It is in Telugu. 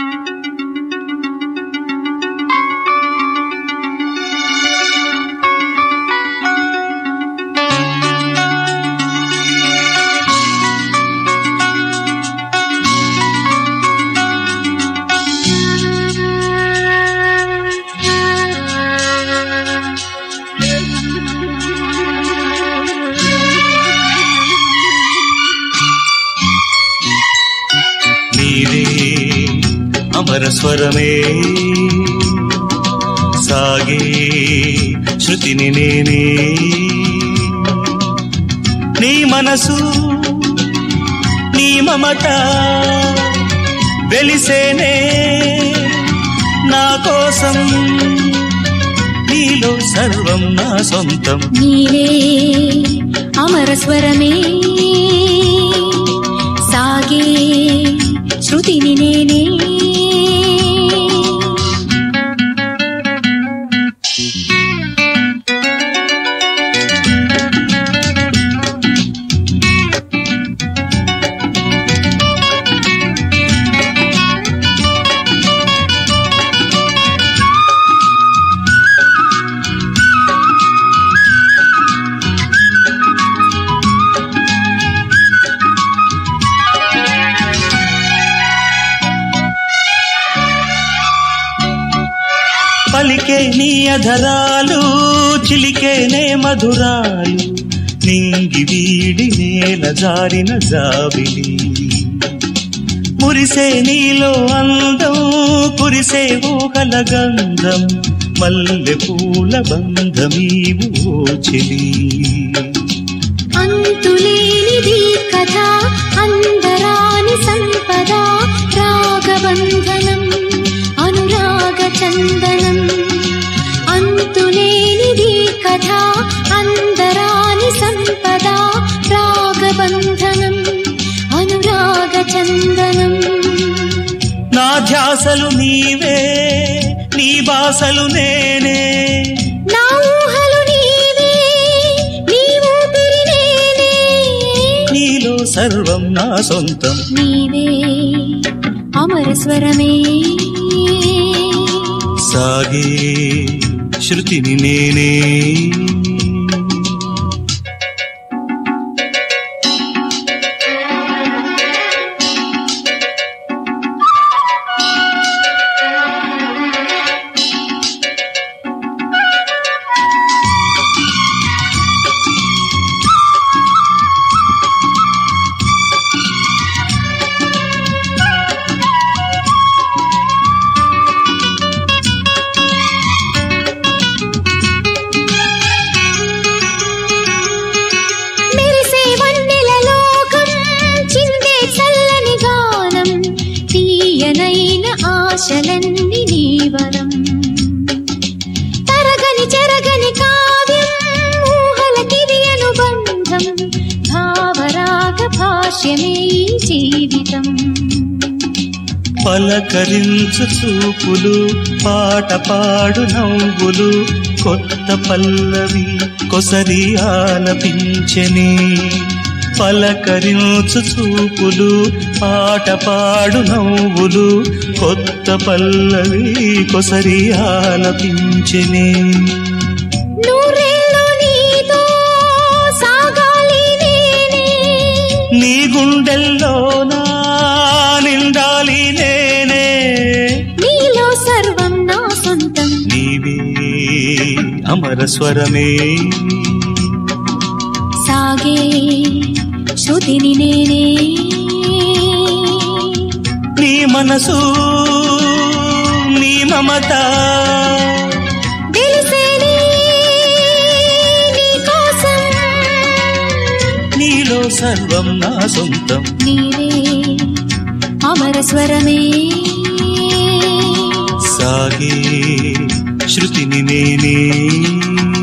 నీవే అమర స్వరమే సాగే శృతిని నేనే నీ మనసు నీ మమత వెలిసేనే నా కోసం నీలో సర్వం నా సొంతం నీవే అమర స్వరమే సాగే శృతిని నేనే పలికే నీ అధరాలు చిలికేనే మధురాలు నింగి వీడి నేల జారిన జాబిలి మురిసే నీలో అందం కురిసే ఊహల గంధం మల్లె పూల బంధమీవు ఓ చెలి అంతులేనిది కథ అందరాని సంపద రాగబంధనం అనురాగ చందనం అంతులేనిది కథ అందరాని సంపద రాగబంధనం అనురాగ చందనం నా ధ్యాసలు నీవే నీ బాసలు నేనే నా ఊహలు నీవే నీ ఊపిరి నేనే నీలో సర్వం నా సొంతం నీవే అమర స్వరమే సాగే శృతిని నేనే మెరిసే వన్నెల లోకం చిందే చల్లని గానం తీయనైన ఆశలన్నీ నీవరం తరగని చెరగని కావ్యం ఊహలకిది అనుబంధం భావరాగ భాష్యమే ఈ జీవితం పలకరించు చూపులు పాట పాడు నవ్వులు కొత్త పల్లవి కొసరి ఆలపించని పలకరించు చూపులు పాట పాడు నవ్వులు కొత్త పల్లవి కొసరి ఆలపించని నూరేళ్ళు నీతో సాగాలి నేనే నీ గుండెల్లో నా నిండాలి నేనే నీలో సర్వం నా సొంతం నీవే అమర స్వరమే సాగే శృతిని నేనే నీ మనసు నీ మమత తెలిసేనే నీ కోసం నీలో సర్వం నా సొంతం నీవే అమర స్వరమే సాగే శృతిని నేనే